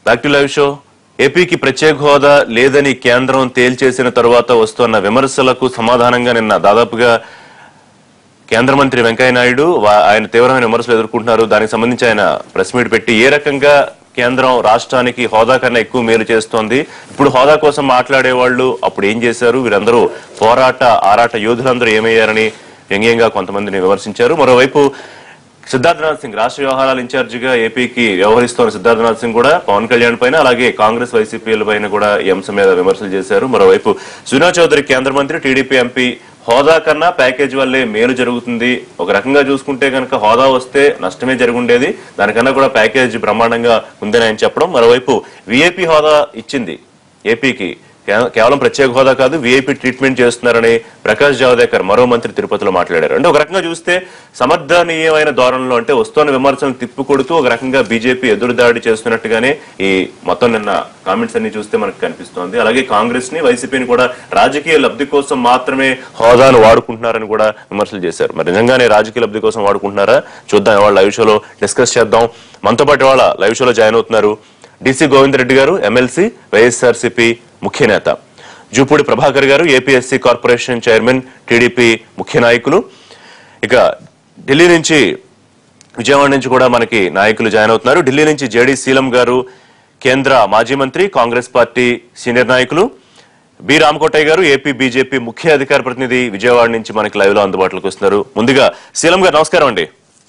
Back to live show ఏపీకి ప్రత్యేక హోదా లేదని కేంద్రం తేల్చేసిన తరువాత వస్తున్న విమర్శలకు సమాధానంగా నిన్న దాదాపుగా కేంద్ర మంత్రి వెంకయ్య నాయుడు వా- ఆయన తీవ్రమైన విమర్శలు ఎదుర్కొంటున్నారు దానికి సంబంధించి ఆయన ప్రెస్ మీట్ పెట్టి ఏ రకంగా కేంద్రం రాష్ట్రానికి హోదా కన్నా ఎక్కువ మేలు చేస్తోంది ఇప్పుడు హోదా కోసం మాట్లాడే వాళ్ళు అప్పుడు ఏం చేశారు వీరందరూ పోరాట ఆరాట యోధులందరూ ఏమయ్యారని వ్యంగ్యంగా కొంతమందిని విమర్శించారు మరోవైపు సిద్ధార్థనాథ్ సింగ్ రాష్ట్ర వ్యవహారాల ఇన్ఛార్జిగా ఏపీకి వ్యవహరిస్తోన్న సిద్ధార్థనాథ్ సింగ్ కూడా పవన్ కళ్యాణ్ పైన అలాగే కాంగ్రెస్ వైసీపీల పైన కూడా ఈ అంశం మీద విమర్శలు చేశారు మరోవైపు సునా చౌదరి కేంద్ర మంత్రి టీడీపీ ఎంపీ హోదా కన్నా ప్యాకేజ్ వల్లే మేలు జరుగుతుంది ఒక రకంగా చూసుకుంటే కనుక హోదా వస్తే నష్టమే జరుగుండేది దానికన్నా కూడా ప్యాకేజ్ బ్రహ్మాండంగా ఉందని ఆయన చెప్పడం మరోవైపు విఐపి హోదా ఇచ్చింది ఏపీకి కే- కేవలం ప్రత్యేక హోదా కాదు విఐపి ట్రీట్మెంట్ చేస్తున్నారని ప్రకాష్ జావదేకర్ మరో మంత్రి తిరుపతిలో మాట్లాడారు అంటే ఒక రకంగా చూస్తే సమర్థనీయమైన ధోరణిలో అంటే వస్తున్న విమర్శలను తిప్పికొడుతూ ఒక రకంగా బీజేపీ ఎదురుదాడి చేస్తున్నట్టుగానే ఈ మొత్తం నిన్న కామెంట్స్ అన్ని చూస్తే మనకు కనిపిస్తోంది అలాగే కాంగ్రెస్ ని వైసీపీని కూడా రాజకీయ లబ్ధి కోసం మాత్రమే హోదాను వాడుకుంటున్నారని కూడా విమర్శలు చేశారు మరి నిజంగానే రాజకీయ లబ్ధి కోసం వాడుకుంటున్నారా చూద్దాం ఇవాళ లైవ్ షోలో డిస్కస్ చేద్దాం మనతో పాటు ఇవాళ లైవ్ షోలో జాయిన్ అవుతున్నారు డిసి గోవిందరెడ్డి గారు ఎమ్మెల్సీ వైఎస్ఆర్సీపీ ముఖ్య నేత జూపూడి ప్రభాకర్ గారు ఏపీఎస్సీ కార్పొరేషన్ చైర్మన్ టీడీపీ ముఖ్య నాయకులు ఇక ఢిల్లీ నుంచి విజయవాడ నుంచి కూడా మనకి నాయకులు జాయిన్ అవుతున్నారు ఢిల్లీ నుంచి జేడీ శీలం గారు కేంద్ర మాజీ మంత్రి కాంగ్రెస్ పార్టీ సీనియర్ నాయకులు B Ramakotaiah garu AP BJP ముఖ్య అధికార ప్రతినిధి విజయవాడ నుంచి మనకి లైవ్ లో అందుబాటులోకి వస్తున్నారు ముందుగా శీలం గారు నమస్కారం అండి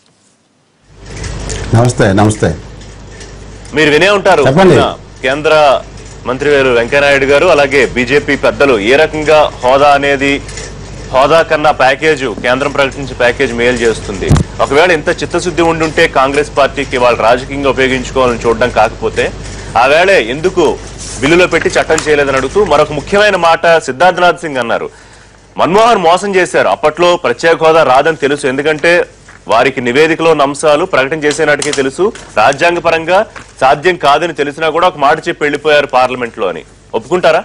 నమస్తే నమస్తే మీరు వినే ఉంటారు చెప్పండి. నిన్న కేంద్ర మంత్రి గారు వెంకయ్యనాయుడు గారు అలాగే బీజేపీ పెద్దలు ఏ రకంగా హోదా అనేది హోదా కన్నా ప్యాకేజ్ కేంద్రం ప్రకటించే ప్యాకేజ్ మేలు చేస్తుంది ఒకవేళ ఇంత చిత్తశుద్ధి ఉండుంటే కాంగ్రెస్ పార్టీకి వాళ్ళు రాజకీయంగా ఉపయోగించుకోవాలని చూడడం కాకపోతే ఆ వేళ ఎందుకు బిల్లులో పెట్టి చట్టం చేయలేదని అడుగుతూ మరొక ముఖ్యమైన మాట సిద్ధార్థనాథ్ సింగ్ అన్నారు మన్మోహన్ మోసం చేశారు అప్పట్లో ప్రత్యేక హోదా రాదని తెలుసు ఎందుకంటే వారికి నివేదికలో ఉన్న అంశాలు ప్రకటన చేసే నాటికి తెలుసు రాజ్యాంగ పరంగా సాధ్యం కాదని తెలిసినా కూడా ఒక మాట చెప్పి వెళ్ళిపోయారు పార్లమెంట్ లో అని ఒప్పుకుంటారా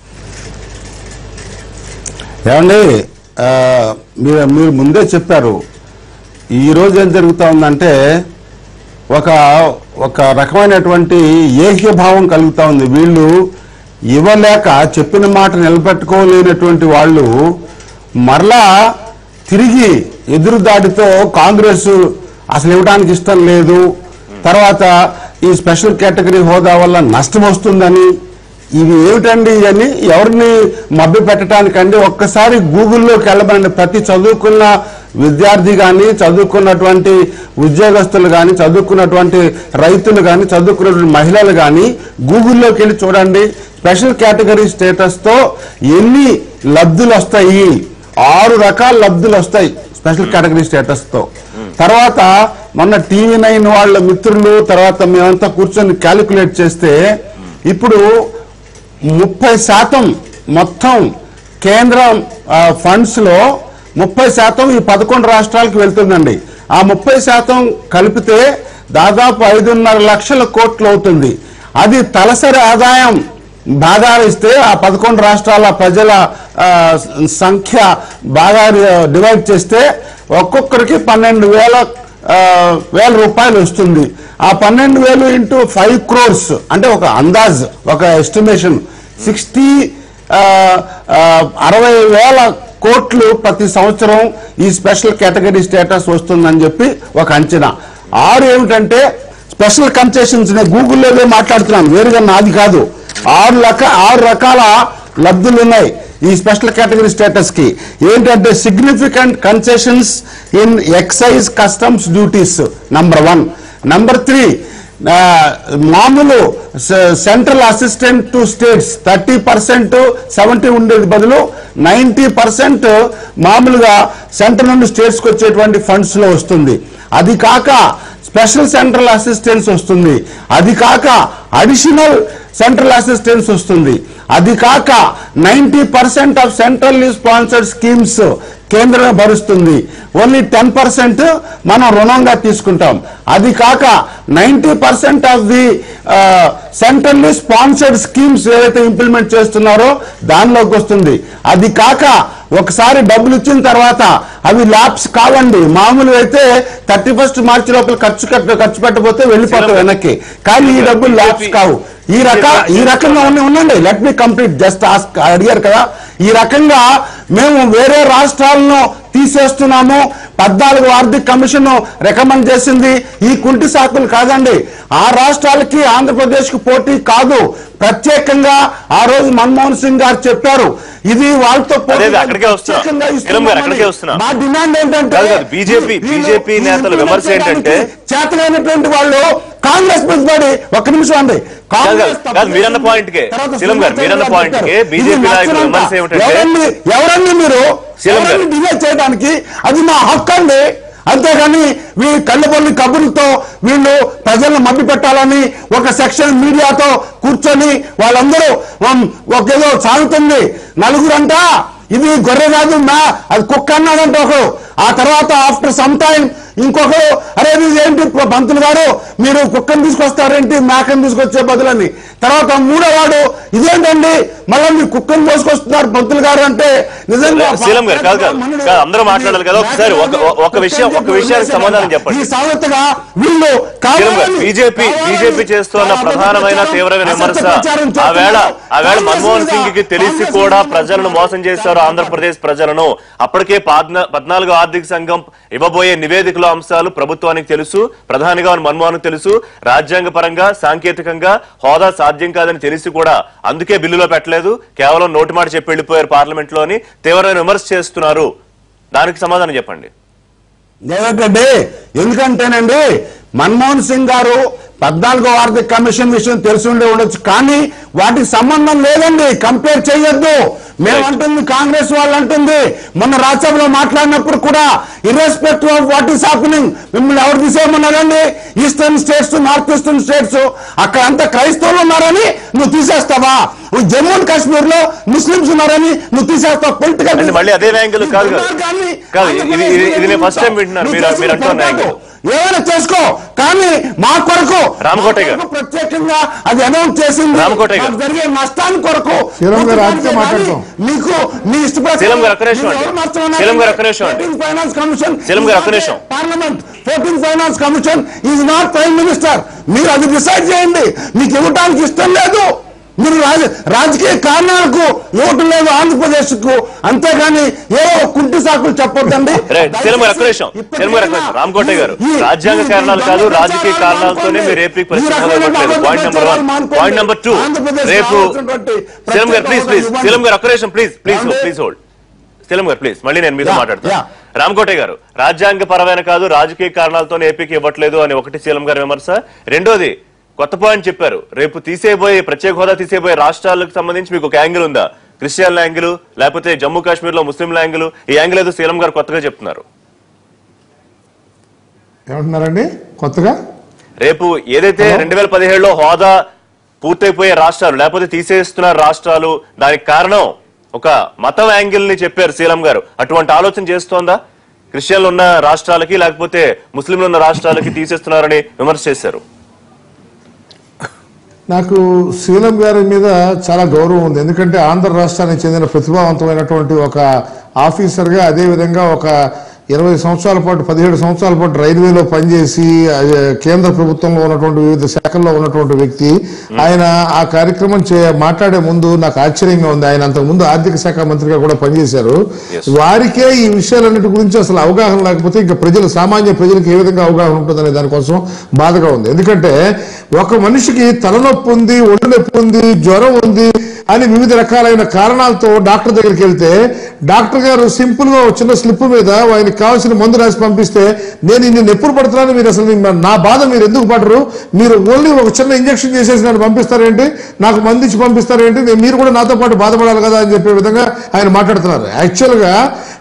ఏమండి ఆ, మీరు మీరు ముందే చెప్పారు ఈ రోజు ఏం జరుగుతా ఉందంటే ఒక ఒక రకమైనటువంటి ఏకీభావం కలుగుతా ఉంది వీళ్ళు ఇవ్వలేక చెప్పిన మాట నిలబెట్టుకోలేనటువంటి వాళ్ళు మరలా తిరిగి ఎదురుదాడితో కాంగ్రెస్ అసలు ఇవ్వడానికి ఇష్టం లేదు తర్వాత ఈ స్పెషల్ కేటగిరీ హోదా వల్ల నష్టం వస్తుందని ఇవి ఏమిటండి ఇవన్నీ ఎవరిని మభ్య పెట్టడానికండి ఒక్కసారి గూగుల్లోకి వెళ్ళమని ప్రతి చదువుకున్న విద్యార్థి కానీ చదువుకున్నటువంటి ఉద్యోగస్తులు కానీ చదువుకున్నటువంటి రైతులు కానీ చదువుకున్నటువంటి మహిళలు కానీ గూగుల్లోకి వెళ్ళి చూడండి స్పెషల్ కేటగిరీ స్టేటస్తో ఎన్ని లబ్ధులు వస్తాయి ఆరు రకాల లబ్ధులు వస్తాయి స్పెషల్ కేటగిరీ స్టేటస్తో తర్వాత మొన్న టీవీ నైన్ వాళ్ళ మిత్రులు తర్వాత మేమంతా కూర్చొని క్యాలిక్యులేట్ చేస్తే ఇప్పుడు ముప్పై శాతం మొత్తం కేంద్ర ఫండ్స్ లో ముప్పై శాతం ఈ పదకొండు రాష్ట్రాలకు వెళ్తుందండి ఆ ముప్పై శాతం కలిపితే దాదాపు ఐదున్నర లక్షల కోట్లు అవుతుంది అది తలసరి ఆదాయం బాగా ఇస్తే ఆ పదకొండు రాష్ట్రాల ప్రజల ఆ, సంఖ్య బాగా డివైడ్ చేస్తే ఒక్కొక్కరికి పన్నెండు వేల ఆ, వేల రూపాయలు వస్తుంది ఆ పన్నెండు వేలు ఇంటూ ఫైవ్ క్రోర్స్ అంటే ఒక అందాజ్ ఒక ఎస్టిమేషన్ సిక్స్టీ అరవై వేల కోట్లు ప్రతి సంవత్సరం ఈ స్పెషల్ కేటగిరీ స్టేటస్ వస్తుందని చెప్పి ఒక అంచనా ఆరు ఏమిటంటే స్పెషల్ కన్సెషన్స్ నేను గూగుల్లోనే మాట్లాడుతున్నాను వేరుగా నాది కాదు ఆరు రక ఆరు రకాల లబ్ధులు ఉన్నాయి ఈ స్పెషల్ కేటగిరీ స్టేటస్ కి ఏంటంటే significant concessions in excise customs duties number one number three మామూలు central assistant to states thirty percent seventy ఉండేది బదులు నైంటీ పర్సెంట్ మామూలుగా సెంటర్ నుండి స్టేట్స్కి వచ్చేటువంటి ఫండ్స్ లో వస్తుంది అది కాక స్పెషల్ సెంట్రల్ అసిస్టెన్స్ వస్తుంది అది కాక అడిషనల్ సెంట్రల్ అసిస్టెన్స్ వస్తుంది అది కాక ninety percent of centrally sponsored schemes కేంద్రం భరుస్తుంది ఓన్లీ టెన్ పర్సెంట్ మనం రుణంగా తీసుకుంటాం అది కాక ninety percent of the centrally sponsored schemes ఏవైతే ఇంప్లిమెంట్ చేస్తున్నారో దానిలోకి వస్తుంది అది కాక ఒకసారి డబ్బులు ఇచ్చిన తర్వాత అవి ల్యాబ్స్ కావండి మామూలుగా అయితే థర్టీ ఫస్ట్ మార్చి లోపల ఖర్చు కట్ట- ఖర్చు పెట్టబోతే వెళ్ళిపోతాం వెనక్కి కానీ ఈ డబ్బులు ల్యాబ్స్ కావు ఈ రక ఈ రకంగా ఉన్న ఉండండి let me complete just ask అడిగారు కదా ఈ రకంగా మేము వేరే రాష్ట్రాలను తీసేస్తున్నాము పద్నాలుగు ఆర్థిక కమిషన్ రికమెండ్ చేసింది ఈ కుంటి సాకులు కాదండి ఆ రాష్ట్రాలకి ఆంధ్రప్రదేశ్ కి పోటీ కాదు ప్రత్యేకంగా ఆ రోజు మన్మోహన్ సింగ్ గారు చెప్పారు ఇది వాళ్ళతో పోటీ అదే, కాదు, అక్కడికే వస్తున్నా. ప్రత్యేకంగా కిరణ్ గారు, అక్కడికే ఇస్తున్నామని. వస్తున్నా. మా డిమాండ్ ఏంటంటే కాదు, కాదు, BJP వీళ్ళు- BJP వీళ్ళు నేతల విమర్శ ఏంటంటే చేతనైనటువంటి వాళ్ళు కాంగ్రెస్ మీద పడి ఒక్క నిమిషం అండి కాదు, కాదు, కాదు, మీరన్న point కే. తర్వాత శీలం గారు, మీరన్న శ్రీనివాస్ point కే చెప్పారు. BJP ఇది నాయకుల నచ్చనంట. విమర్శ ఏమిటంటే- ఎవరండి ఎవరండి మీరు శీలం గారు. ఎవరండి డిలే చేయడానికి అది మా హక్కు అండి అంతేగాని వీ కళ్ళబొల్లి కబుర్లతో వీళ్ళు ప్రజలను మభ్య పెట్టాలని ఒక సెక్షన్ మీడియాతో కూర్చొని వాళ్ళందరూ ఉమ్, ఒకేదో సాగుతుంది నలుగురంట ఇది గొర్రె కాదు మా అది కుక్క అన్నాడంట ఒకడు ఆ తర్వాత ఆఫ్టర్ సమ్ టైం ఇంకొకరు అరే ఇది ఏంటి పంతులు గారు మీరు కుక్కను తీసుకొస్తారేంటి మేకను తీసుకొచ్చే బదులని తర్వాత మూడో వాడు ఇదేంటండి మళ్ళీ మీరు కుక్కను తీసుకొస్తున్నారు పంతులు గారు అంటే నిజంగా శీలం గారు, కాదు, కాదు. కాదు, అందరూ మాట్లాడాలి కదా. ఒకసారి ఒక- ఒక విషయం- ఒక విషయానికి సమాధానం చెప్పండి. ఈ సామెతగా వీళ్ళు శీలం గారు, కావాలని- బీజేపీ కావాలని బీజేపీ చేస్తున్న అసత్య ప్రధానమైన ప్రచారం- తీవ్రమైన విమర్శ అసత్య ప్రచారం ఆవేళ చేస్తున్నారు. ఆవేళ కాంగ్రెస్ మన్మోహన్ మీద- సింగ్ కి తెలిసి కాంగ్రెస్ కూడా మీద ప్రజలను మోసం చేశారు ఆంధ్రప్రదేశ్ ప్రజలను అప్పటికే పద్నా- పద్నాలుగో ఆర్థిక సంఘం ఇవ్వబోయే నివేదికలో అంశాలు ప్రభుత్వానికి తెలుసు ప్రధానిగా ఉన్న మన్మోహన్ తెలుసు రాజ్యాంగ పరంగా సాంకేతికంగా హోదా సాధ్యం కాదని తెలిసి కూడా అందుకే బిల్లులో పెట్టలేదు కేవలం నోటి మాట చెప్పి వెళ్ళిపోయారు పార్లమెంట్ లోని తీవ్రమైన విమర్శ చేస్తున్నారు దానికి సమాధానం చెప్పండి లేదంటే ఎందుకంటేనండి మన్మోహన్ సింగ్ గారు పద్నాలుగో ఆర్థిక కమిషన్ విషయం తెలిసి ఉండే ఉండొచ్చు కానీ వాటికి సంబంధం లేదండి కంపేర్ చేయొద్దు మేమంటుంది కాంగ్రెస్ వాళ్ళు అంటుంది మొన్న రాజ్యసభలో మాట్లాడినప్పుడు కూడా irrespective of what is happening మిమ్మల్ని ఎవరు తీసేయమన్నారండి eastern states north eastern states అక్కడ అంతా క్రైస్తవులు ఉన్నారని నువ్వు తీసేస్తావా జమ్మూ అండ్ కాశ్మీర్ లో ముస్లింస్ ఉన్నారని నువ్వు తీసేస్తావు పొలిటికల్ అంటే మళ్ళీ అదే యాంగిల్ కాదు కాదు. కాదు, ఇది- ఇది- ఇది నేను first time వింటున్నాను. మీరు- మీరు అంటున్న యాంగిల్. ఏమైనా చేసుకో కానీ మా కొరకు రామకోటయ్య గారు. మా కొరకు ప్రత్యేకంగా అది అనౌన్స్ చేసింది రామకోటయ్య గారు. మాకు జరిగే నష్టాన్ని కొరకు శ్రీరామ్ గారు ప్రతిపాదన ఆదిత్య మాట్లాడతాం. మీకు మీ ఇష్టప్రకారం శ్రీరామ్ గారు ఒక్క నిమిషం మీరు అండి. ఎవరు మార్చమన్నారు? శ్రీరామ్ గారు ఒక్క నిమిషం అండి. 14th finance commission Sriram garu ఒక్క నిమిషం. Parliament fourteen finance commission is not prime minister మీరు అది డిసైడ్ చేయండి మీకు ఇవ్వడానికి ఇష్టం లేదు మీరు రాజ రాజకీయ కారణాలకు ఇవ్వటం లేదు ఆంధ్రప్రదేశ్ కు అంతేగాని ఏవో కుంటి సాకులు చెప్పొద్దండి రైట్ శీలం గారు ఒక్క నిమిషం శీలం గారు ఒక్క నిమిషం రామకోటయ్య గారు ఈ- రాజ్యాంగ ఈ- కారణాలు కాదు ఈ- రాజకీయ కారణాలతోనే మీరు ఏపీకి ఈ పరిస్థితి రకమైన ఇవ్వట్లేదు పాయింట్ నెంబర్ వన్ మానుకోండి. పాయింట్ నెంబర్ టూ ఆంధ్రప్రదేశ్ రేపు కావాల్సినటువంటి శీలం గారు ప్లీజ్ ప్లీజ్ ప్రత్యేక శీలం గారు ఒక్క నిమిషం ప్లీజ్ ప్లీజ్ ఏమండి? Please hold Seelam garu please మళ్ళీ నేను మీతో యా, మాట్లాడతాను యా. రామకోటయ్య గారు రాజ్యాంగ పరమైన కాదు రాజకీయ కారణాలతోనే ఏపీకి ఇవ్వట్లేదు అని ఒకటి శీలం గారి విమర్శ రెండోది కొత్త పాయింట్ చెప్పారు రేపు తీసేయబోయే ప్రత్యేక హోదా తీసేయబోయే రాష్ట్రాలకు సంబంధించి మీకు ఒక యాంగిల్ ఉందా క్రిస్టియన్ యాంగిల్ లేకపోతే జమ్మూ కాశ్మీర్ లో ముస్లింల యాంగిల్ ఈ యాంగిల్ ఏదో శీలం గారు కొత్తగా చెప్తున్నారు ఏమంటున్నారండి కొత్తగా రేపు ఏదైతే రెండు వేల పదిహేడులో హోదా పూర్తయిపోయే రాష్ట్రాలు లేకపోతే తీసేస్తున్న రాష్ట్రాలు దానికి కారణం ఒక మతం యాంగిల్ ని చెప్పారు శీలం గారు అటువంటి ఆలోచన చేస్తోందా క్రిస్టియన్లు ఉన్న రాష్ట్రాలకి లేకపోతే ముస్లింలు ఉన్న రాష్ట్రాలకి తీసేస్తున్నారని విమర్శ చేశారు నాకు శీలం గారి మీద చాలా గౌరవం ఉంది ఎందుకంటే ఆంధ్ర రాష్ట్రానికి చెందిన ప్రతిభావంతమైనటువంటి ఒక ఆఫీసర్గా అదేవిధంగా ఒక ఇరవై సంవత్సరాల పాటు పదిహేడు సంవత్సరాల పాటు రైల్వేలో పనిచేసి అదే కేంద్ర ప్రభుత్వంలో ఉన్నటువంటి వివిధ శాఖల్లో ఉన్నటువంటి వ్యక్తి ఆయన ఆ కార్యక్రమం చే మాట్లాడే ముందు నాకు ఆశ్చర్యంగా ఉంది ఆయన అంతకు ముందు ఆర్థిక శాఖ మంత్రిగా కూడా పనిచేశారు Yes. వారికే ఈ విషయాలన్నిటి గురించి అసలు అవగాహన లేకపోతే ఇంకా ప్రజలు సామాన్య ప్రజలకు ఏ విధంగా అవగాహన ఉంటుందనే దానికోసం బాధగా ఉంది ఎందుకంటే ఒక మనిషికి తలనొప్పి ఉంది ఒళ్ళు నొప్పి ఉంది జ్వరం ఉంది అని వివిధ రకాలైన కారణాలతో డాక్టర్ దగ్గరికి వెళ్తే డాక్టర్ గారు సింపుల్ గా ఒక చిన్న స్లిప్ మీద ఆయనకి కావాల్సిన మందు రాసి పంపిస్తే నేను ఇన్ని నొప్పులు పడుతున్నాను మీరు అసలు మీ- నా బాధ మీరు ఎందుకు పడరు మీరు ఓన్లీ ఒక చిన్న ఇంజక్షన్ చేసేసి నన్ను పంపిస్తారేంటి నాకు మందు ఇచ్చి పంపిస్తారేంటి నేను- మీరు కూడా నాతో పాటు బాధపడాలి కదా అని చెప్పే విధంగా ఆయన మాట్లాడుతున్నారు యాక్చువల్ గా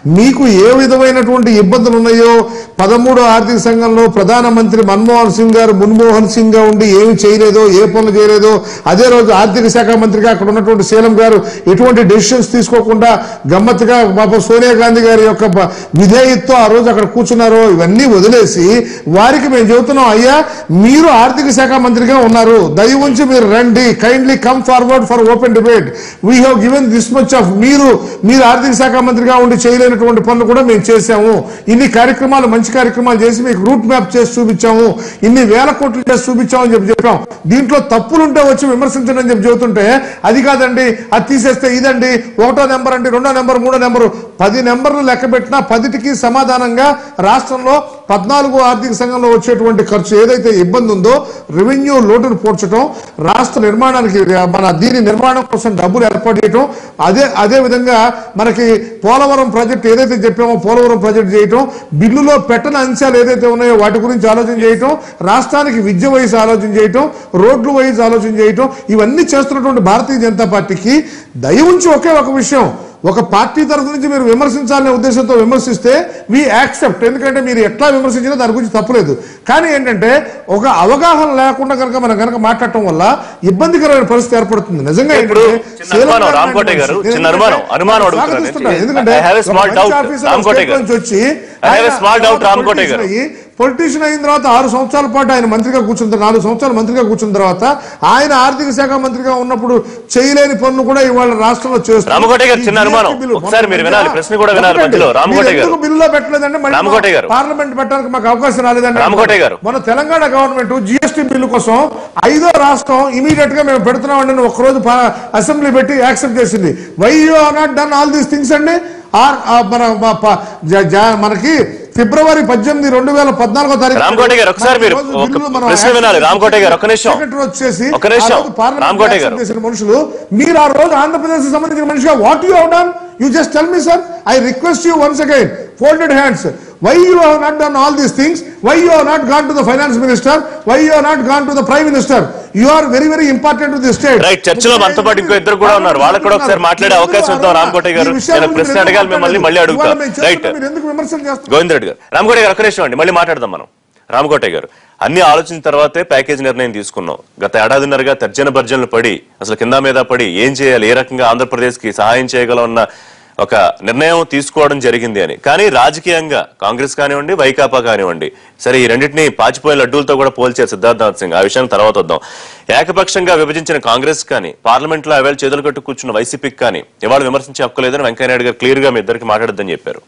మీకు ఏ విధమైనటువంటి ఇబ్బందులు ఉన్నాయో పదమూడో ఆర్థిక సంఘంలో ప్రధానమంత్రి మన్మోహన్ సింగ్ గారు మన్మోహన్ సింగ్ గా ఉండి ఏమి చేయలేదో ఏ పనులు చేయలేదో అదే రోజు ఆర్థిక శాఖ మంత్రిగా అక్కడ ఉన్నటువంటి శీలం గారు ఎటువంటి డెసిషన్స్ తీసుకోకుండా గమ్మత్తుగా పాప సోనియా గాంధీ గారి యొక్క బ- విధేయతతో ఆ రోజు అక్కడ కూర్చున్నారో ఇవన్నీ వదిలేసి వారికి మేము చెబుతున్నాం అయ్యా మీరు ఆర్థిక శాఖ మంత్రిగా ఉన్నారు దయ ఉంచి మీరు రండి kindly come forward for open debate we have given this much of మీరు మీరు ఆర్థిక శాఖ మంత్రిగా ఉండి చేయలేనటువంటి పనులు కూడా మేము చేశాము ఇన్ని కార్యక్రమాలు మంచి కార్యక్రమాలు చేసి మీకు రూట్ మ్యాప్ చేసి చూపించాము ఇన్ని వేల కోట్లు చేసి చూపించామని చెప్పి చెప్పాం దీంట్లో తప్పులుంటే వచ్చి విమర్శించండి అని చెప్పి చెబుతుంటే అది కాదండి అది తీసేస్తే ఇదండి ఒకటో నెంబర్ అండి రెండో నెంబర్ మూడో నెంబరు పది నెంబర్లు లెక్క పెట్టినా పదిటికి సమాధానంగా రాష్ట్రంలో పద్నాలుగో ఆర్థిక సంఘంలో వచ్చేటువంటి ఖర్చు ఏదైతే ఇబ్బంది ఉందో రెవెన్యూ లోటును పోడ్చడం రాష్ట్ర నిర్మాణానికి మన దీని నిర్మాణం కోసం డబ్బులు ఏర్పాటు చేయటం అదే అదే విధంగా మనకి పోలవరం ప్రాజెక్ట్ ఏదైతే చెప్పామో పోలవరం ప్రాజెక్ట్ చేయటం బిల్లులో పెట్టని అంశాలు ఏదైతే ఉన్నాయో వాటి గురించి ఆలోచన చేయటం రాష్ట్రానికి విద్య వయసు ఆలోచన చేయటం రోడ్లు వయసు ఆలోచన చేయటం ఇవన్నీ చేస్తున్నటువంటి భారతీయ జనతా పార్టీకి దయ ఉంచి ఒకే ఒక విషయం ఒక పార్టీ తరఫు నుంచి మీరు విమర్శించాలనే ఉద్దేశంతో విమర్శిస్తే వి యాక్సెప్ట్ ఎందుకంటే మీరు ఎట్లా విమర్శించినా దాని గురించి తప్పులేదు కానీ ఏంటంటే ఒక అవగాహన లేకుండా కనుక మనం కనుక మాట్లాడటం వల్ల ఇబ్బందికరమైన పరిస్థితి ఏర్పడుతుంది నిజంగా ఇప్పుడు ఏంటంటే చిన్న అనుమానం, శ్రీలంక రామ్కోటే గారు, నేను చిన్న అనుమానం, ఎందుకంటే అనుమానం అడుగుతున్నాను. స్వాగతిస్తున్నాను. ఎందుకంటే I have a small ఒక doubt, మంచి ఆఫీసర్ రామ్కోటే స్టేట్ గారు. నుంచి వచ్చి I have a ఆయన small doubt, తర్వాత రామ్కోటే politician గారు. అయ్యి, పొలిటీషియన్ అయిన తర్వాత ఆరు సంవత్సరాల పాటు ఆయన మంత్రిగా కూర్చున్న తర్వాత- నాలుగు సంవత్సరాలు మంత్రిగా కూర్చున్న తర్వాత ఆయన ఆర్థిక శాఖ మంత్రిగా ఉన్నప్పుడు చేయలేని పనులు కూడా ఇవాళ రాష్ట్రంలో చేస్తున్నారు. రామకోటి గారు, ఈ చిన్న GST అనుమానం. బిల్లు ఒకసారి మీరు మొన్న వినాలి, ప్రశ్న కూడా వినాలి ఒకటండి, మధ్యలో. రామకోటి మీరు గారు. ఎందుకు బిల్లులో పెట్టలేదంటే మళ్ళీ రామకోటి గారు. పార్లమెంట్ పెట్టడానికి మాకు అవకాశం రాలేదండి రామకోటి గారు. మన తెలంగాణ గవర్నమెంట్ జిఎస్టీ బిల్లు కోసం ఐదో రాష్ట్రం ఇమీడియట్ గా మేము పెడుతున్నామండి ఒక రోజు అసెంబ్లీ పెట్టి యాక్సెప్ట్ చేసింది why you not done all these things అండి ఆర్ ఆ, మన మా ప- జ- జ- మనకి ఫిబ్రవరి పద్దెనిమిది రెండు వేల పద్నాలుగో తారీఖు రామకోటి గారు, ఒకసారి మీరు ఈ రోజు ఒక బిల్లు మనం ప్రశ్న వినాలి. యాక్సెప్ట్ రామకోటి గారు, ఒక్క నిమిషం. సెక్రటరీ వచ్చేసి ఒక్క నిమిషం. ఆ రోజు పార్లమెంట్ రామకోటి యాక్సెప్ట్ గారు. చేసిన మనుషులు మీరు ఆ రోజు ఆంధ్రప్రదేశ్ సంబంధించిన మనిషిగా what you have done you just tell me sir I request you once again folded hands why you have not done all these things why you have not gone to the finance minister why you have not gone to the prime minister you are very very important to the state right చర్చలో మనతో పాటు ఇంకో ఇద్దరు కూడా ఉన్నారు వాళ్ళకి కూడా ఒకసారి మాట్లాడే అవకాశం ఇద్దాం రామకోటి గారు నేను ప్రశ్న అడగాలి మిమ్మల్ని మళ్ళీ అడుగుతా రైట్ మీరు ఎందుకు విమర్శలు చేస్తారు గోవింద్ రెడ్డి గారు రామకోటి గారు ఒక్క నిమిషం అండి మళ్ళీ మాట్లాడదాం మనం రామకోట గారు అన్ని ఆలోచించిన తర్వాతే ప్యాకేజ్ నిర్ణయం తీసుకున్నాం గత ఏడాదిన్నరగా తర్జన భర్జనలు పడి అసలు కింద మీద పడి ఏం చేయాలి ఏ రకంగా ఆంధ్రప్రదేశ్ కి సహాయం చేయగలం అన్న ఒక నిర్ణయం తీసుకోవడం జరిగింది అని కానీ రాజకీయంగా కాంగ్రెస్ కానివ్వండి వైకాపా కానివ్వండి సరే ఈ రెండింటిని పాచిపోయిన లడ్డూలతో కూడా పోల్చారు సిద్ధార్థనాథ్ సింగ్ ఆ విషయం తర్వాత వద్దాం ఏకపక్షంగా విభజించిన కాంగ్రెస్ కానీ పార్లమెంట్ లో ఆవేళ చేతులు కట్టు కూర్చున్న వైసీపీకి కానీ ఇవాళ విమర్శించే హక్కు లేదని వెంకయ్యనాయుడు గారు క్లియర్ గా మీ ఇద్దరికి మాట్లాడొద్దని చెప్పారు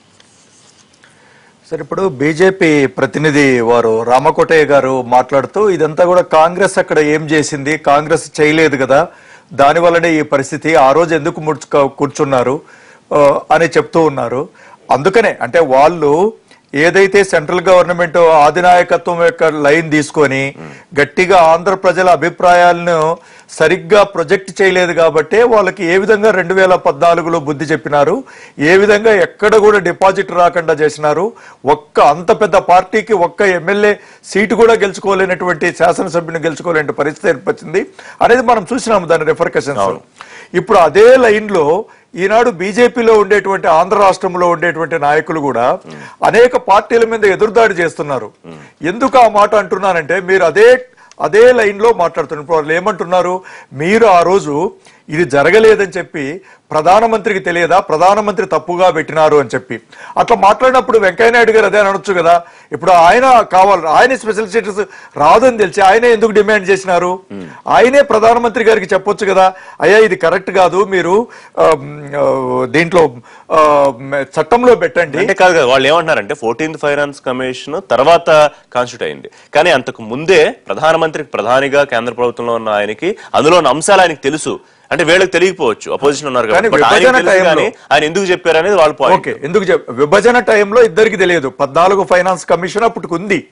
సరే ఇప్పుడు బీజేపీ ప్రతినిధి వారు రామకోటయ్య గారు మాట్లాడుతూ ఇదంతా కూడా కాంగ్రెస్ అక్కడ ఏం చేసింది కాంగ్రెస్ చేయలేదు కదా దాని వల్లనే ఈ పరిస్థితి ఆ రోజు ఎందుకు ముడుచుక కూర్చున్నారు ఆ, అని చెప్తూ ఉన్నారు అందుకనే అంటే వాళ్ళు ఏదైతే సెంట్రల్ గవర్నమెంట్ ఆధినాయకత్వం యొక్క లైన్ తీసుకొని గట్టిగా ఆంధ్ర ప్రజల అభిప్రాయాలను సరిగ్గా ప్రొజెక్ట్ చేయలేదు కాబట్టి వాళ్ళకి ఏ విధంగా రెండు వేల పద్నాలుగులో బుద్ధి చెప్పినారు ఏ విధంగా ఎక్కడ కూడా డిపాజిట్ రాకుండా చేసినారు ఒక్క అంత పెద్ద పార్టీకి ఒక్క ఎమ్మెల్యే సీటు కూడా గెలుచుకోలేనటువంటి శాసనసభ్యుని గెలుచుకోలేని పరిస్థితి ఏర్పడింది అనేది మనం చూసినాము దాని రెఫర్కషన్స్ ఇప్పుడు అదే లైన్ లో ఈనాడు బీజేపీలో ఉండేటువంటి ఆంధ్ర రాష్ట్రంలో ఉండేటువంటి నాయకులు కూడా అనేక పార్టీల మీద ఎదురుదాడి చేస్తున్నారు ఎందుకు ఆ మాట అంటున్నానంటే మీరు అదే అదే లైన్ లో మాట్లాడుతున్నారు ఇప్పుడు వాళ్ళు ఏమంటున్నారు మీరు ఆ రోజు ఇది జరగలేదని చెప్పి ప్రధానమంత్రికి తెలియదా ప్రధానమంత్రి తప్పుగా పెట్టినారు అని చెప్పి అట్లా మాట్లాడినప్పుడు వెంకయ్యనాయుడు గారు అదే అనొచ్చు కదా ఇప్పుడు ఆయన కావాలి ఆయన స్పెషల్ స్టేటస్ రాదని తెలిసి ఆయనే ఎందుకు డిమాండ్ చేసినారు ఆయనే ప్రధానమంత్రి గారికి చెప్పొచ్చు కదా అయ్యా ఇది కరెక్ట్ కాదు మీరు ఆ, ఆ, దీంట్లో ఆ, చట్టంలో పెట్టండి అంటే కాదు కదా వాళ్ళు ఏమంటున్నారంటే ఫోర్టీన్త్ ఫైనాన్స్ కమిషన్ తర్వాత కాన్స్టిట్యూట్ అయింది కానీ అంతకు ముందే ప్రధానమంత్రి ప్రధానిగా కేంద్ర ప్రభుత్వంలో ఉన్న ఆయనకి అందులో ఉన్న అంశాలు ఆయనకి తెలుసు అంటే వీళ్ళకి తెలియకపోవచ్చు అపోజిషన్ ఉన్నారు కానీ కాబట్టి But ఆయనకి విభజన తెలుసు టైంలో- కానీ ఆయన ఎందుకు చెప్పారు అనేది వాళ్ళ పాయింట్ ఓకే ఎందుకు చెప్ విభజన టైంలో ఇద్దరికి తెలియదు పద్నాలుగు ఫైనాన్స్ కమిషన్ అప్పటికి ఉంది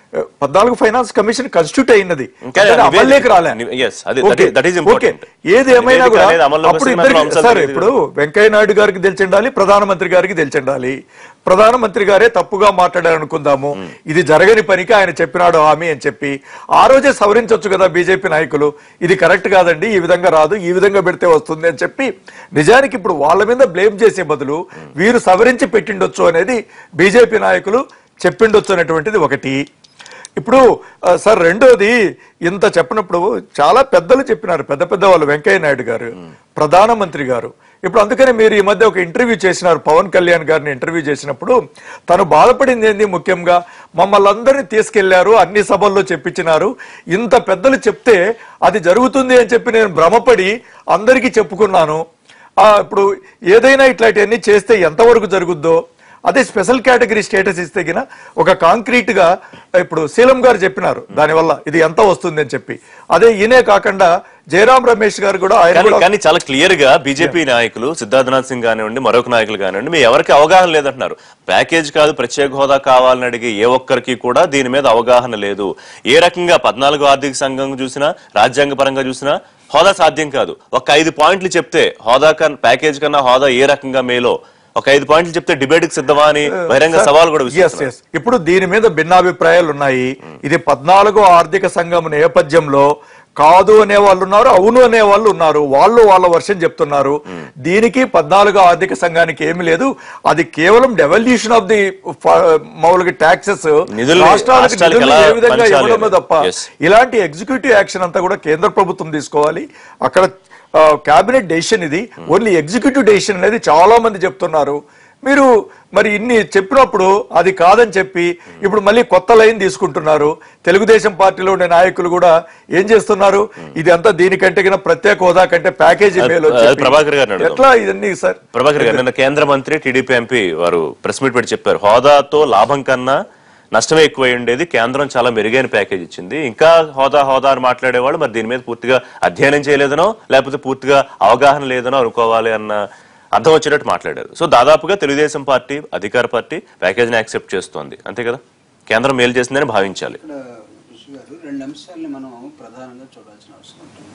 ఆ, పద్నాలుగు ఫైనాన్స్ కమిషన్ కన్స్టిట్యూట్ అయినది ఇంకా కానీ నివేదిక- అమల్లోకి రాలే ని- yes, అది- that okay, is- that is important. Okay. ఏది ఏమైనా నివేదిక కూడా అనేది అమల్లోకి అప్పుడు వస్తే మాత్రం ఇద్దరికి అంశాలు సరే తెలియదు. ఇప్పుడు వెంకయ్య నాయుడు గారికి తెలిసిండాలి ప్రధానమంత్రి గారికి తెలిసిండాలి ప్రధానమంత్రి గారే తప్పుగా మాట్లాడారు అనుకుందాము ఇది జరగని పనికి ఆయన చెప్పినాడు హామీ అని చెప్పి ఆ రోజే సవరించవచ్చు కదా బీజేపీ నాయకులు ఇది కరెక్ట్ కాదండి ఈ విధంగా రాదు ఈ విధంగా పెడితే వస్తుంది అని చెప్పి నిజానికి ఇప్పుడు వాళ్ళ మీద బ్లేమ్ చేసే బదులు వీరు సవరించి పెట్టిండొచ్చు అనేది బీజేపీ నాయకులు చెప్పిండొచ్చు అనేటువంటిది ఒకటి ఇప్పుడు ఆ, సార్ రెండోది ఇంత చెప్పినప్పుడు చాలా పెద్దలు చెప్పినారు పెద్ద పెద్ద వాళ్ళు వెంకయ్య నాయుడు గారు ప్రధానమంత్రి గారు ఇప్పుడు అందుకనే మీరు ఈ మధ్య ఒక ఇంటర్వ్యూ చేసినారు పవన్ కళ్యాణ్ గారిని ఇంటర్వ్యూ చేసినప్పుడు తను బాధపడింది ఏంది ముఖ్యంగా మమ్మల్ని అందరినీ తీసుకెళ్లారు అన్ని సభల్లో చెప్పించినారు ఇంత పెద్దలు చెప్తే అది జరుగుతుంది అని చెప్పి నేను భ్రమపడి అందరికీ చెప్పుకున్నాను ఆ, ఇప్పుడు ఏదైనా ఇట్లాంటివన్నీ చేస్తే ఎంతవరకు జరుగుద్దో అదే స్పెషల్ కేటగిరీ స్టేటస్ ఇస్తే గిన ఒక కాంక్రీట్ గా ఇప్పుడు శీలం గారు చెప్పినారు దానివల్ల ఇది ఎంత వస్తుంది అని చెప్పి అదే ఈయనే కాకుండా జయరాం రమేష్ గారు కూడా ఆయన కానీ కూడా కానీ చాలా క్లియర్ గా బీజేపీ నాయకులు సిద్ధార్థనాథ్ సింగ్ కానివ్వండి మరొక నాయకులు కానివ్వండి మీ ఎవరికి అవగాహన లేదంటున్నారు ప్యాకేజ్ కాదు ప్రత్యేక హోదా కావాలని అడిగి ఏ ఒక్కరికి కూడా దీని మీద అవగాహన లేదు ఏ రకంగా పద్నాలుగు ఆర్థిక సంఘం చూసినా రాజ్యాంగ పరంగా చూసినా హోదా సాధ్యం కాదు ఒక ఐదు పాయింట్లు చెప్తే హోదా కన్నా ప్యాకేజ్ కన్నా హోదా ఏ రకంగా మేలో ఒక ఐదు పాయింట్లు చెప్తే డిబేట్ కి సిద్ధమా అని బహిరంగ సవాల్ కూడా Yes, విసురుతున్నారు. yes. ఇప్పుడు దీని మీద భిన్నాభిప్రాయాలు ఉన్నాయి ఇది పద్నాలుగో ఆర్థిక సంఘం నేపథ్యంలో కాదు అనే వాళ్ళు ఉన్నారు అవును అనే వాళ్ళు ఉన్నారు వాళ్ళు వాళ్ళ వర్షం చెప్తున్నారు దీనికి పద్నాలుగో ఆర్థిక సంఘానికి ఏమి లేదు అది కేవలం డెవల్యూషన్ ఆఫ్ ది మామూలుగా ట్యాక్సెస్ నిధుల్ని రాష్ట్రాలకు రాష్ట్రాలకు నిధుల్ని ఎలా ఏ విధంగా పంచాలి ఇవ్వడమే అనేది. తప్ప Yes. ఇలాంటి ఎగ్జిక్యూటివ్ యాక్షన్ అంతా కూడా కేంద్ర ప్రభుత్వం తీసుకోవాలి అక్కడ క్యాబినెట్ డెసిషన్ ఇది ఓన్లీ ఎగ్జిక్యూటివ్ డెసిషన్ అనేది చాలా మంది చెప్తున్నారు మీరు మరి ఇన్ని చెప్పినప్పుడు అది కాదని చెప్పి ఇప్పుడు మళ్ళీ కొత్త లైన్ తీసుకుంటున్నారు తెలుగుదేశం పార్టీలో ఉండే నాయకులు కూడా ఏం చేస్తున్నారు ఇది అంతా దీనికంటే కింద ప్రత్యేక హోదా కంటే ప్యాకేజీ మేలు అని అది చెప్పి. ప్రభాకర్ గారిని అడుగుదాం. ఎట్లా ఇదన్నీ సార్ ప్రభాకర్ గారు నిన్న కేంద్ర మంత్రి టీడీపీ ఎంపీ వారు ప్రెస్ మీట్ పెట్టి చెప్పారు హోదాతో లాభం కన్నా నష్టమే ఎక్కువై ఉండేది కేంద్రం చాలా మెరుగైన ప్యాకేజ్ ఇచ్చింది ఇంకా హోదా హోదా అని మాట్లాడేవాళ్ళు మరి దీని మీద పూర్తిగా అధ్యయనం చేయలేదనో లేకపోతే పూర్తిగా అవగాహన లేదనో అనుకోవాలి అన్న అర్థం వచ్చేటట్టు మాట్లాడారు సో దాదాపుగా తెలుగుదేశం పార్టీ అధికార పార్టీ ప్యాకేజ్ని యాక్సెప్ట్ చేస్తోంది అంతే కదా కేంద్రం మేలు చేసిందని భావించాలి ఇక్కడ కృషి గారు రెండు అంశాలని మనం ప్రధానంగా చూడాల్సిన అవసరం ఉంటుంది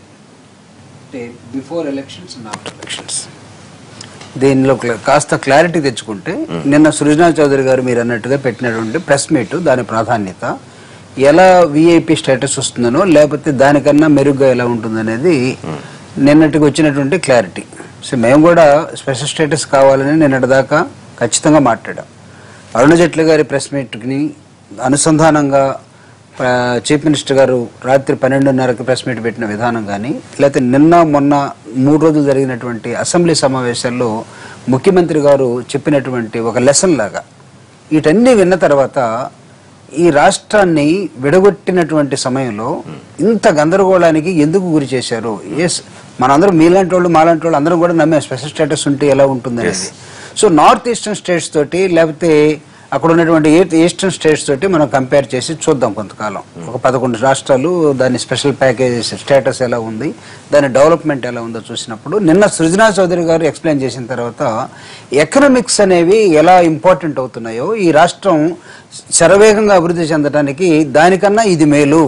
అంటే before elections and after elections దీనిలో క్ల- కాస్త క్లారిటీ తెచ్చుకుంటే నిన్న సృజనా చౌదరి గారు మీరు అన్నట్టుగా పెట్టినటువంటి ప్రెస్ మీట్ దాని ప్రాధాన్యత ఎలా విఐపి స్టేటస్ వస్తుందనో లేకపోతే దానికన్నా మెరుగ్గా ఎలా ఉంటుందనేది నిన్నటికి వచ్చినటువంటి క్లారిటీ సో మేము కూడా స్పెషల్ స్టేటస్ కావాలని నిన్నటి దాకా ఖచ్చితంగా మాట్లాడాం అరుణ జైట్లీ గారి ప్రెస్ మీట్ని అనుసంధానంగా ఆ, చీఫ్ మినిస్టర్ గారు రాత్రి పన్నెండున్నరకు ప్రెస్ మీట్ పెట్టిన విధానం కానీ లేకపోతే నిన్న మొన్న మూడు రోజులు జరిగినటువంటి అసెంబ్లీ సమావేశాల్లో ముఖ్యమంత్రి గారు చెప్పినటువంటి ఒక లెసన్ లాగా వీటన్నీ విన్న తర్వాత ఈ రాష్ట్రాన్ని విడగొట్టినటువంటి సమయంలో ఇంత గందరగోళానికి ఎందుకు గురి చేశారు ఎస్ మనందరం మీలాంటి వాళ్ళు మాలాంటి వాళ్ళు అందరం కూడా నమ్మే స్పెషల్ స్టేటస్ ఉంటే ఎలా ఉంటుంది అనేది సో నార్త్ ఈస్టర్న్ స్టేట్స్ తోటి లేకపోతే అక్కడ ఉన్నటువంటి ఏ- ఈస్టర్న్ స్టేట్స్ తోటి మనం కంపేర్ చేసి చూద్దాం కొంతకాలం ఒక పదకొండు రాష్ట్రాలు దాని స్పెషల్ ప్యాకేజ్ స్టేటస్ ఎలా ఉంది దాని డెవలప్మెంట్ ఎలా ఉందో చూసినప్పుడు నిన్న సృజనా చౌదరి గారు ఎక్స్ప్లెయిన్ చేసిన తర్వాత ఎకనామిక్స్ అనేవి ఎలా ఇంపార్టెంట్ అవుతున్నాయో ఈ రాష్ట్రం శరవేగంగా అభివృద్ధి చెందడానికి దానికన్నా ఇది మేలు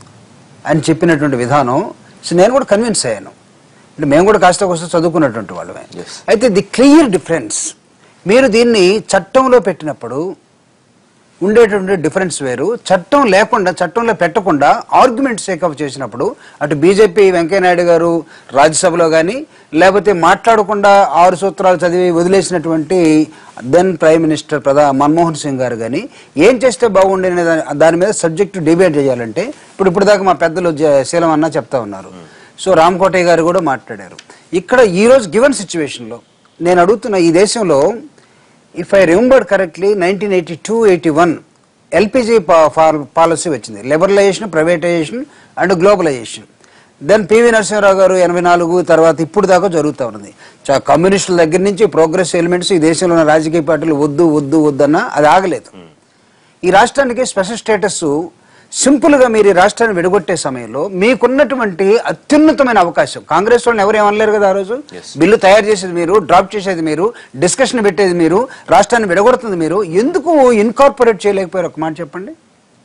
అని చెప్పినటువంటి విధానం సో నేను కూడా కన్విన్స్ అయ్యాను అంటే మేము కూడా కాస్త కోస్త చదువుకున్నటువంటి వాళ్ళమే Yes. అయితే ది క్లియర్ డిఫరెన్స్ మీరు దీన్ని చట్టంలో పెట్టినప్పుడు ఉండేటువంటి డిఫరెన్స్ వేరు చట్టం లేకుండా చట్టంలో పెట్టకుండా ఆర్గ్యుమెంట్ సేకప్ చేసినప్పుడు అటు బీజేపీ వెంకయ్యనాయుడు గారు రాజ్యసభలో కానీ లేకపోతే మాట్లాడకుండా ఆరు సూత్రాలు చదివి వదిలేసినటువంటి దెన్ ప్రైమ్ మినిస్టర్ ప్రధా మన్మోహన్ సింగ్ గారు కానీ ఏం చేస్తే బాగుండేనే దాని దాని మీద సబ్జెక్ట్ డిబేట్ చేయాలంటే ఇప్పుడు ఇప్పుడు దాకా మా పెద్దలు జ- శీలం అన్న చెప్తా ఉన్నారు సో రామ్ కోటయ్య గారు కూడా మాట్లాడారు ఇక్కడ ఈ రోజు గివెన్ సిచ్యువేషన్లో నేను అడుగుతున్న ఈ దేశంలో if I remember correctly nineteen eighty two eighty one LPG policy వచ్చింది liberalisation privatisation and globalisation then PV Narasimha Rao garu ఎనభై నాలుగు తర్వాత ఇప్పుడు దాకా జరుగుతూ ఉంది చా- కమ్యూనిస్టుల దగ్గర నుంచి ప్రోగ్రెస్ ఎలిమెంట్స్ ఈ దేశంలో ఉన్న రాజకీయ పార్టీలు వద్దు వద్దు వద్దన్నా అది ఆగలేదు ఈ రాష్ట్రానికి స్పెషల్ స్టేటస్ సింపుల్ గా మీరు ఈ రాష్ట్రాన్ని విడగొట్టే సమయంలో మీకున్నటువంటి అత్యున్నతమైన అవకాశం కాంగ్రెస్ వాళ్ళని ఎవరు ఏమనలేరు కదా ఆ రోజు బిల్లు తయారు చేసేది మీరు డ్రాప్ చేసేది మీరు డిస్కషన్ పెట్టేది మీరు రాష్ట్రాన్ని విడగొడుతుంది మీరు ఎందుకు ఇన్కార్పొరేట్ చేయలేకపోయారు ఒక మాట చెప్పండి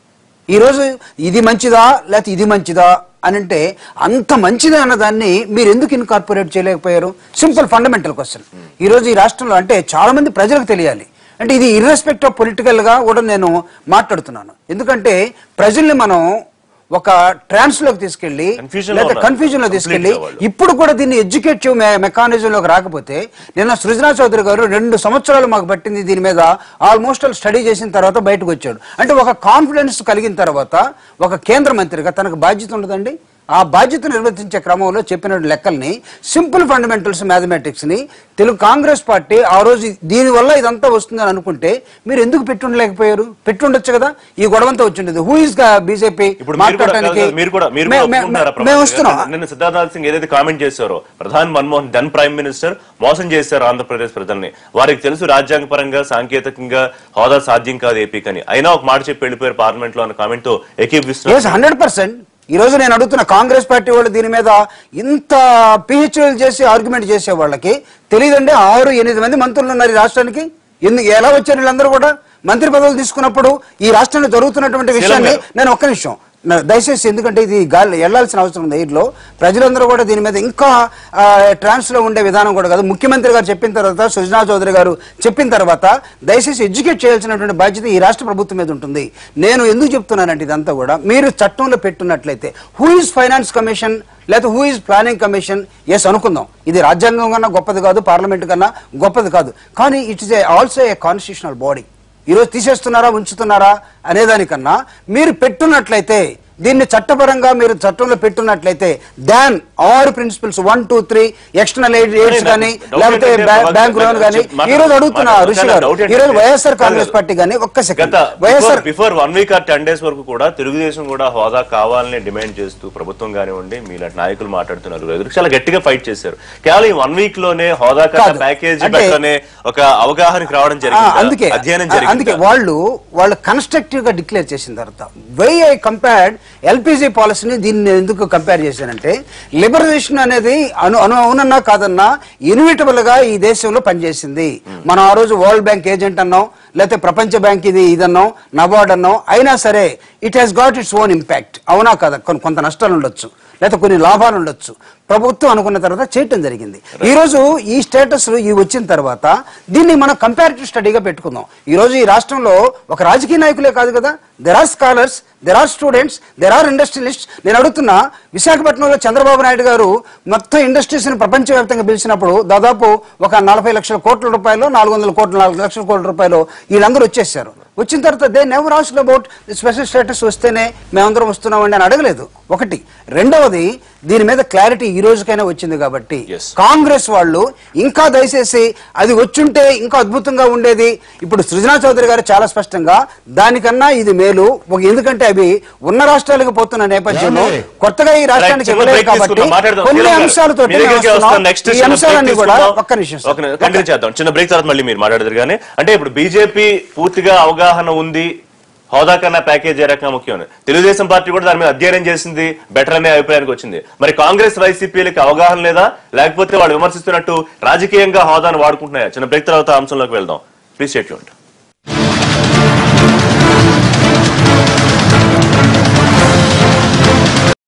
ఈరోజు ఇది మంచిదా లేకపోతే ఇది మంచిదా అని అంటే అంత మంచిదా అన్న దాన్ని మీరు ఎందుకు ఇన్కార్పొరేట్ చేయలేకపోయారు సింపుల్ ఫండమెంటల్ క్వశ్చన్ ఈరోజు ఈ రాష్ట్రంలో అంటే చాలా మంది ప్రజలకు తెలియాలి అంటే ఇది ఇర్రెస్పెక్ట్ ఆఫ్ పొలిటికల్ గా కూడా నేను మాట్లాడుతున్నాను ఎందుకంటే ప్రజల్ని మనం ఒక ట్రాన్స్ లోకి తీసుకెళ్లి Confusion లో లేదా ఉన్నారు. కన్ఫ్యూజన్ లో తీసుకెళ్లి Completely వాళ్ళు. ఇప్పుడు కూడా దీన్ని ఎడ్యుకేటివ్ మెకానిజంలోకి రాకపోతే నిన్న సృజనా చౌదరి గారు రెండు సంవత్సరాలు మాకు పట్టింది దీని మీద ఆల్మోస్ట్ స్టడీ చేసిన తర్వాత బయటకు వచ్చాడు అంటే ఒక కాన్ఫిడెన్స్ కలిగిన తర్వాత ఒక కేంద్ర మంత్రిగా తనకు బాధ్యత ఉండదండి ఆ బాధ్యత నిర్వర్తించే క్రమంలో చెప్పిన లెక్కల్ని సింపుల్ ఫండమెంటల్స్ మ్యాథమెటిక్స్ ని తెలుగు కాంగ్రెస్ పార్టీ ఆ రోజు దీని వల్ల ఇదంతా వస్తుందని అనుకుంటే మీరు ఎందుకు పెట్టుండలేకపోయారు పెట్టుండొచ్చు కదా ఈ గొడవంతా వచ్చిండేది హూ ఇస్ బీజేపీ ఇప్పుడు మీరు కూడా కాదు కదా, మీరు కూడా మీరు కూడా ఒప్పుకుంటున్నారా మేము ప్రభాకర్ వస్తున్నాం గారు? నిన్న సిద్ధార్థనాథ్ సింగ్ ఏదైతే కామెంట్ చేశారో ప్రధాని మన్మోహన్ దెన్ ప్రైమ్ మినిస్టర్ మోసం చేశారు ఆంధ్రప్రదేశ్ ప్రజల్ని వారికి తెలుసు రాజ్యాంగ పరంగా సాంకేతికంగా హోదా సాధ్యం కాదు ఏపీకని అయినా ఒక మాట చెప్పి వెళ్ళిపోయారు పార్లమెంట్ లో అన్న కామెంట్ తో ఏకీపిస్తున్నారు ఎస్ హండ్రెడ్ పర్సెంట్ ఈ రోజు నేను అడుగుతున్న కాంగ్రెస్ పార్టీ వాళ్ళు దీని మీద ఇంత పిహెచ్డీలు చేసి ఆర్గ్యుమెంట్ చేసే వాళ్ళకి తెలియదండి ఆరు ఎనిమిది మంది మంత్రులు ఉన్నారు ఈ రాష్ట్రానికి ఎందుకు ఎలా వచ్చారు వీళ్ళందరూ కూడా మంత్రి పదవులు తీసుకున్నప్పుడు ఈ రాష్ట్రంలో జరుగుతున్నటువంటి విషయాన్ని గారు. నేను ఒక్క నిమిషం నా- దయచేసి ఎందుకంటే ఇది గాలి వెళ్లాల్సిన అవసరం ఉంది ఎయిర్లో ప్రజలందరూ కూడా దీని మీద ఇంకా ట్రాన్స్ లో ఉండే విధానం కూడా కాదు ముఖ్యమంత్రి గారు చెప్పిన తర్వాత సుజనా చౌదరి గారు చెప్పిన తర్వాత దయచేసి ఎడ్యుకేట్ చేయాల్సినటువంటి బాధ్యత ఈ రాష్ట్ర ప్రభుత్వం మీద ఉంటుంది నేను ఎందుకు చెప్తున్నానంటే ఇదంతా కూడా మీరు చట్టంలో పెట్టున్నట్లయితే హూ ఇస్ ఫైనాన్స్ కమిషన్ లేకపోతే who is planning commission yes అనుకుందాం ఇది రాజ్యాంగం కన్నా గొప్పది కాదు పార్లమెంట్ కన్నా గొప్పది కాదు కానీ it is also a constitutional body ఈరోజు తీసేస్తున్నారా ఉంచుతున్నారా అనేదానికన్నా మీరు పెట్టున్నట్లయితే దీన్ని చట్టపరంగా మీరు చట్టంలో పెట్టున్నట్లయితే దాన్ ఆరు principles one two three external aids కానీ Doubt లేకపోతే ఏంటంటే బ్యా- ప్రభాకర్ బ్యాంక్ లోన్ గారు కానీ మాట్లాడు- ఈ రోజు అడుగుతున్నా మాట్లాడు- ఋషి గారు doubt ఈ రోజు ఏంటంటే- వైఎస్ఆర్ కాంగ్రెస్ కాదు. పార్టీ కానీ ఒక్క గత second YSR before one week or ten days వరకు కూడా తెలుగుదేశం కూడా హోదా కావాలని డిమాండ్ చేస్తూ ప్రభుత్వం కానివ్వండి మీలాంటి నాయకులు మాట్లాడుతున్నారు ఎదురు చాలా గట్టిగా ఫైట్ చేశారు కేవలం ఈ వన్ వీక్ లోనే హోదా కన్నా కాదు. ప్యాకేజ్ అంటే- బెటర్ అనే ఒక అవగాహనకి రావడం ఆ, జరిగింది అందుకే అధ్యయనం ఆ, అందుకే జరిగింది వాళ్ళు వాళ్ళు కన్స్ట్రక్టివ్ గా డిక్లేర్ చేసిన తర్వాత వై ఐ కంపేర్డ్ ఎల్పిజి పాలసీని దీన్ని ఎందుకు కంపేర్ చేశానంటే లిబరలైజేషన్ అనేది అను అను అవునన్నా కాదన్నా ఇన్విటబుల్ గా ఈ దేశంలో పనిచేసింది మనం ఆ రోజు వరల్డ్ బ్యాంక్ ఏజెంట్ అన్నాం లేకపోతే ప్రపంచ బ్యాంక్ ఇది ఇదన్నాం నబార్డ్ అన్నాం అయినా సరే it has got its own impact అవునా కదా కొన్ని కొంత నష్టాలు ఉండొచ్చు లేకపోతే కొన్ని లాభాలు ఉండొచ్చు ప్రభుత్వం అనుకున్న తర్వాత చేయటం జరిగింది ఈ రోజు ఈ స్టేటస్ ఈ వచ్చిన తర్వాత దీన్ని మనం కంపారిటివ్ స్టడీగా పెట్టుకుందాం ఈ రోజు ఈ రాష్ట్రంలో ఒక రాజకీయ నాయకులే కాదు కదా there are scholars there are students there are industrialist నేను అడుగుతున్నా విశాఖపట్నంలో చంద్రబాబు నాయుడు గారు మొత్తం ఇండస్ట్రీస్ ని ప్రపంచవ్యాప్తంగా పిలిచినప్పుడు దాదాపు ఒక నలభై లక్షల కోట్ల రూపాయలు నాలుగు వందల కోట్ల నాలుగు లక్షల కోట్ల రూపాయలు వీళ్ళందరూ వచ్చేసారు వచ్చిన తర్వాత they never ask about special status వస్తేనే మేమందరం వస్తున్నామండి అని అడగలేదు ఒకటి రెండవది దీని మీద క్లారిటీ ఈ రోజుకైనా వచ్చింది కాబట్టి Yes. కాంగ్రెస్ వాళ్ళు ఇంకా దయచేసి అది వచ్చుంటే ఇంకా అద్భుతంగా ఉండేది ఇప్పుడు సృజనా చౌదరి గారు చాలా స్పష్టంగా దానికన్నా ఇది మేలు ఒక ఎందుకంటే అవి ఉన్న రాష్ట్రాలకు పోతున్న నేపథ్యంలో ఏమండి? కొత్తగా ఈ రాష్ట్రానికి చిన్న ఇవ్వలేదు break కాబట్టి తీసుకుందాం, మాట్లాడదాం. కొన్ని శ్రీరామ్ గారు, అంశాలతో మీ దగ్గరికి వస్తాం. Next ఈ చిన్న break అంశాలన్నీ కూడా తీసుకుందాం. ఒక్క నిమిషం సార్. ఒక నిమిషం, continue చేద్దాం చిన్న బ్రేక్ తర్వాత మళ్ళీ మీరు మాట్లాడతారు కానీ అంటే ఇప్పుడు బీజేపీ పూర్తిగా అవగాహన ఉంది హోదా కన్నా ప్యాకేజ్ ఏ రకంగా ముఖ్యం అని. తెలుగుదేశం పార్టీ కూడా దాని మీద అధ్యయనం చేసింది బెటర్ అనే అభిప్రాయానికి వచ్చింది మరి కాంగ్రెస్ వైసీపీలకి అవగాహన లేదా లేకపోతే వాళ్ళు విమర్శిస్తున్నట్టు రాజకీయంగా హోదాను వాడుకుంటున్నాయా చిన్న బ్రేక్ తర్వాత అంశంలోకి వెళ్దాం ప్లీజ్ స్టేట్